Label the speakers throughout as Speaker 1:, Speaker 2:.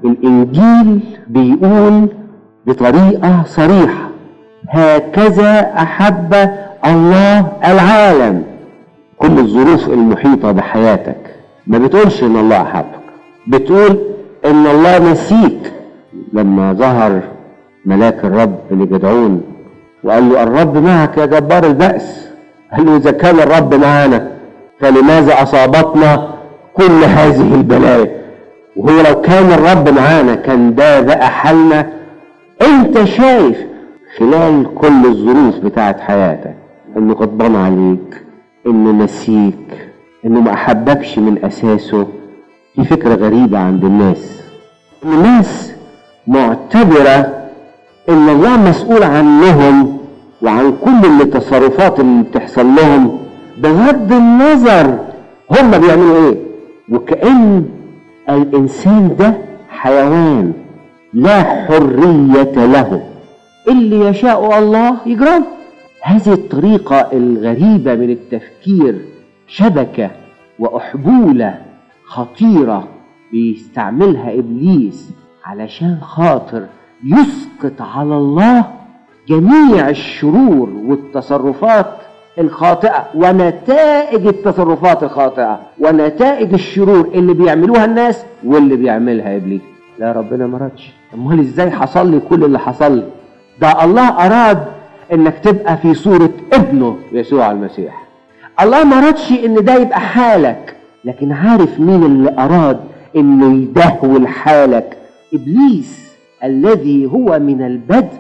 Speaker 1: الإنجيل بيقول بطريقة صريحة هكذا أحب الله العالم كل الظروف المحيطة بحياتك ما بتقولش إن الله أحبك بتقول إن الله نسيك لما ظهر ملاك الرب لجدعون وقال له الرب معك يا جبار البأس قال له إذا كان الرب معنا فلماذا أصابتنا كل هذه البلايا وهو لو كان الرب معانا كان ده بقى حالنا انت شايف خلال كل الظروف بتاعت حياتك انه غضبان عليك انه نسيك انه ما احبكش من اساسه في فكرة غريبة عند الناس الناس معتبرة ان الله مسؤول عنهم وعن كل التصرفات اللي بتحصل لهم بغض النظر هم بيعملوا ايه وكأن الانسان ده حيوان لا حرية له اللي يشاء الله يجرى هذه الطريقة الغريبة من التفكير شبكة وأحبولة خطيرة بيستعملها إبليس علشان خاطر يسقط على الله جميع الشرور والتصرفات الخاطئة ونتائج التصرفات الخاطئة ونتائج الشرور اللي بيعملوها الناس واللي بيعملها إبليس لا ربنا ما رادش امال ازاي حصل لي كل اللي حصل لي ده الله اراد انك تبقى في صورة ابنه يسوع المسيح الله ما رادش ان ده يبقى حالك لكن عارف مين اللي اراد انه يدهول حالك ابليس الذي هو من البدء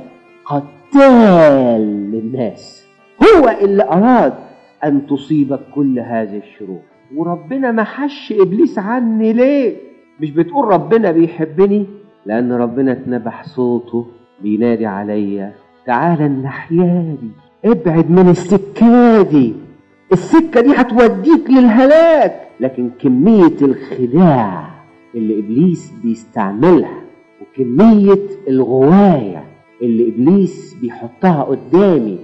Speaker 1: قتال للناس هو اللي اراد ان تصيبك كل هذه الشرور وربنا ما حش ابليس عني ليه مش بتقول ربنا بيحبني لأن ربنا اتنبح صوته بينادي عليا تعالى الناحية دي ابعد من السكة دي السكة دي هتوديك للهلاك لكن كمية الخداع اللي إبليس بيستعملها وكمية الغواية اللي إبليس بيحطها قدامي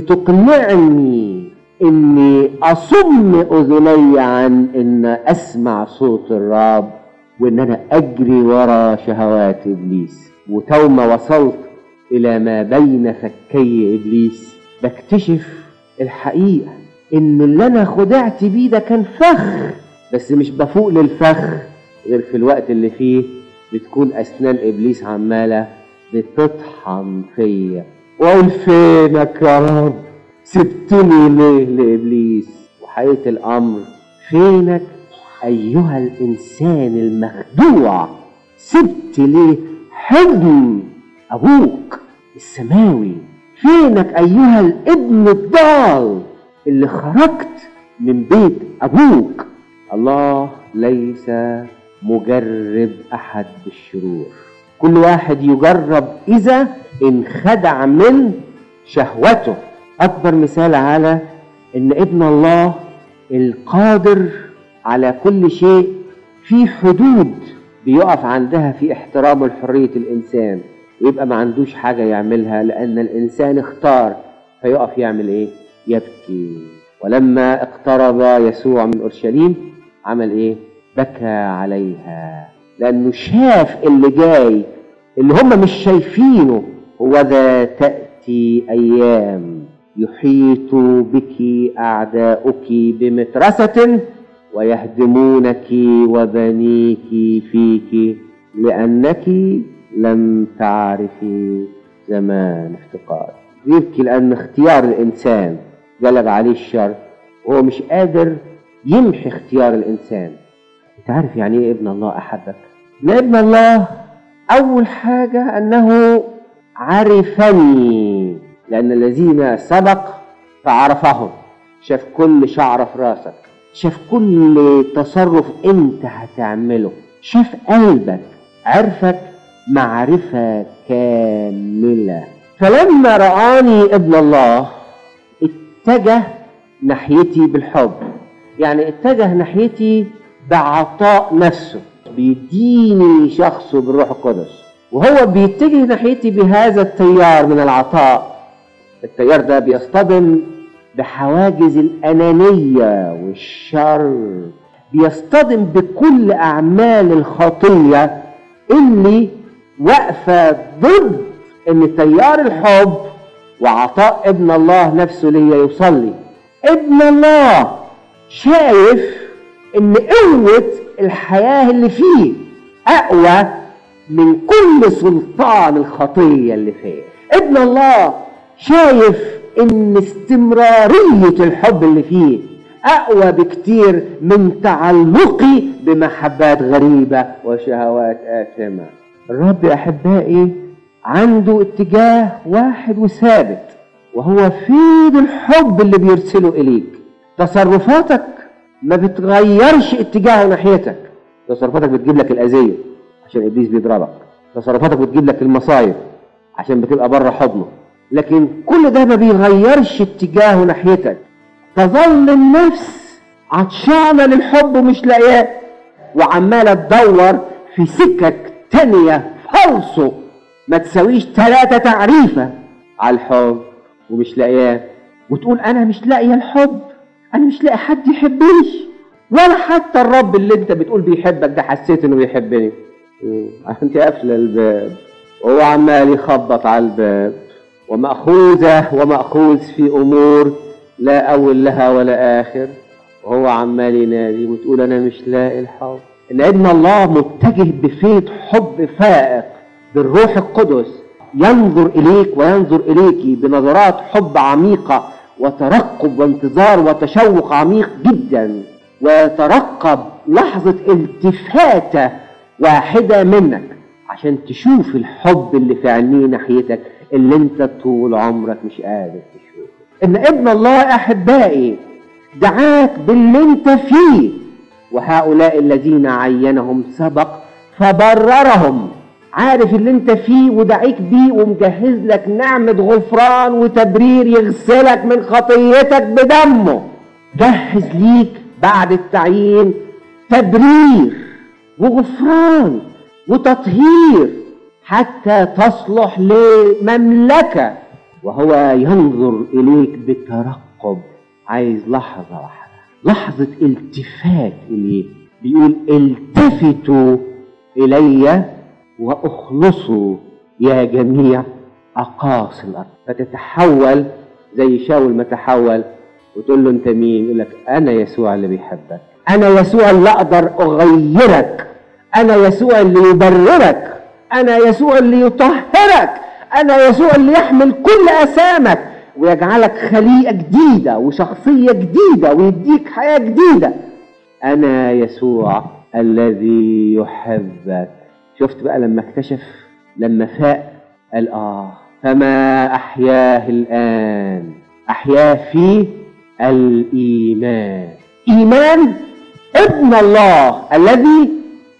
Speaker 1: بتقنعني إني أصم أذني عن إن أسمع صوت الرب وان انا اجري ورا شهوات ابليس وتو ما وصلت الى ما بين فكي ابليس بكتشف الحقيقه ان اللي انا خدعت بيه ده كان فخ بس مش بفوق للفخ غير في الوقت اللي فيه بتكون اسنان ابليس عماله بتطحن فيا واقول فينك يا رب سبتني ليه لابليس وحقيقه الامر فينك أيها الإنسان المخدوع سبت ليه حضن أبوك السماوي فينك أيها الابن الضال اللي خرجت من بيت أبوك الله ليس مجرب أحد بالشرور كل واحد يجرب إذا انخدع من شهوته أكبر مثال على إن ابن الله القادر على كل شيء في حدود بيقف عندها في احترام لحرية الإنسان ويبقى ما عندوش حاجة يعملها لأن الإنسان اختار فيقف يعمل إيه؟ يبكي ولما اقترب يسوع من أورشليم عمل إيه؟ بكى عليها لأنه شاف اللي جاي اللي هم مش شايفينه هو ذا تأتي أيام يحيط بك أعداؤك بمترسة ويهدمونك وبنيك فيك لأنك لم تعرفي زمان افتقار يبكي لأن اختيار الإنسان جلب عليه الشر وهو مش قادر يمحي اختيار الإنسان أنت عارف يعني إيه ابن الله أحبك؟ لا ابن الله أول حاجة أنه عرفني لأن الذين سبق فعرفهم شاف كل شعر في راسك شاف كل تصرف انت هتعمله شاف قلبك عرفك معرفة كاملة فلما رآني ابن الله اتجه ناحيتي بالحب يعني اتجه ناحيتي بعطاء نفسه بيديني شخصه بالروح القدس وهو بيتجه ناحيتي بهذا التيار من العطاء التيار ده بيصطدم بحواجز الأنانية والشر بيصطدم بكل أعمال الخطية اللي واقفة ضد ان تيار الحب وعطاء ابن الله نفسه ليا يوصل لي ابن الله شايف ان قوة الحياة اللي فيه اقوى من كل سلطان الخطية اللي فيه ابن الله شايف ان استمرارية الحب اللي فيه اقوى بكتير من تعلقي بمحبات غريبة وشهوات آثمة الرب يا احبائي عنده اتجاه واحد وثابت وهو فيض الحب اللي بيرسله اليك تصرفاتك ما بتغيرش اتجاهه ناحيتك تصرفاتك بتجيب لك الاذيه عشان ابليس بيضربك تصرفاتك بتجيب لك المصايب عشان بتبقى بره حضنه لكن كل ده ما بيغيرش اتجاهه ناحيتك تظل النفس عطشانه للحب ومش لاقياه وعماله تدور في سكك تانية فالصو ما تساويش ثلاثة تعريفة على الحب ومش لاقياه وتقول أنا مش لاقية الحب أنا مش لاقي حد يحبني ولا حتى الرب اللي أنت بتقول بيحبك ده حسيت إنه بيحبني أنت قافلة الباب وهو عمال يخبط على الباب ومأخوذة ومأخوذ في أمور لا أول لها ولا آخر وهو عمال ينادي وتقول أنا مش لاقي الحب إن ابن الله متجه بفيض حب فائق بالروح القدس ينظر إليك وينظر إليك بنظرات حب عميقة وترقب وانتظار وتشوق عميق جدا ويترقب لحظة التفاتة واحدة منك عشان تشوف الحب اللي في عينيه ناحيتك اللي انت طول عمرك مش قادر تشوفه ان ابن الله احبائي دعاك باللي انت فيه وهؤلاء الذين عينهم سبق فبررهم عارف اللي انت فيه ودعيك بيه ومجهز لك نعمة غفران وتبرير يغسلك من خطيتك بدمه جهز ليك بعد التعيين تبرير وغفران وتطهير حتى تصلح لمملكة وهو ينظر إليك بترقب عايز لحظة واحدة لحظة التفات إليه بيقول التفتوا إلي واخلصوا يا جميع اقاصي الارض فتتحول زي شاول ما تحول وتقول له انت مين يقول لك انا يسوع اللي بيحبك انا يسوع اللي اقدر اغيرك انا يسوع اللي يبررك انا يسوع اللي يطهرك انا يسوع اللي يحمل كل اثامك ويجعلك خليقه جديده وشخصيه جديده ويديك حياه جديده انا يسوع الذي يحبك شفت بقى لما اكتشف لما فاق قال اه فما احياه الان احياه في الايمان ايمان ابن الله الذي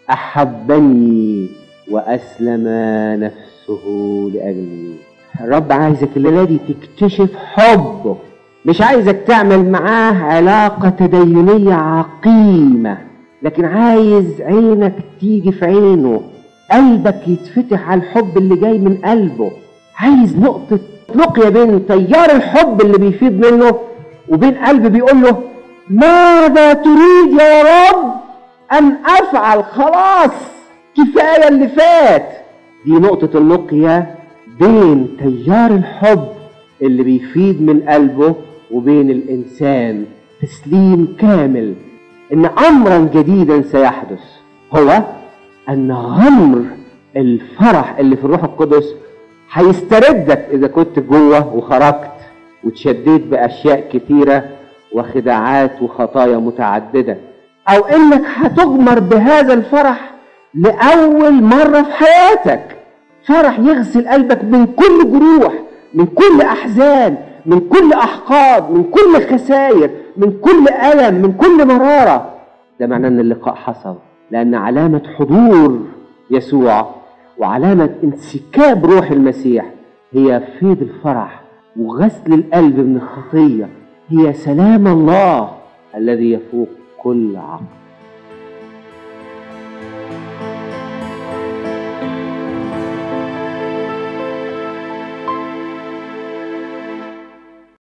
Speaker 1: احبني واسلم نفسه لاجلي الرب عايزك الليله دي تكتشف حبه مش عايزك تعمل معاه علاقه تدينيه عقيمه لكن عايز عينك تيجي في عينه قلبك يتفتح على الحب اللي جاي من قلبه عايز نقطة لقية بين تيار الحب اللي بيفيض منه وبين قلب بيقول له ماذا تريد يا رب أن أفعل خلاص كفاية اللي فات دي نقطة اللقية بين تيار الحب اللي بيفيض من قلبه وبين الإنسان تسليم كامل إن أمرا جديدا سيحدث هو ان غمر الفرح اللي في الروح القدس هيستردك اذا كنت جوه وخرجت وتشديت باشياء كثيره وخداعات وخطايا متعدده او انك هتغمر بهذا الفرح لاول مره في حياتك فرح يغسل قلبك من كل جروح من كل احزان من كل احقاد من كل خسائر من كل الم من كل مراره ده معناه ان اللقاء حصل لأن علامة حضور يسوع وعلامة انسكاب روح المسيح هي فيض الفرح وغسل القلب من الخطية هي سلام الله الذي يفوق كل عقل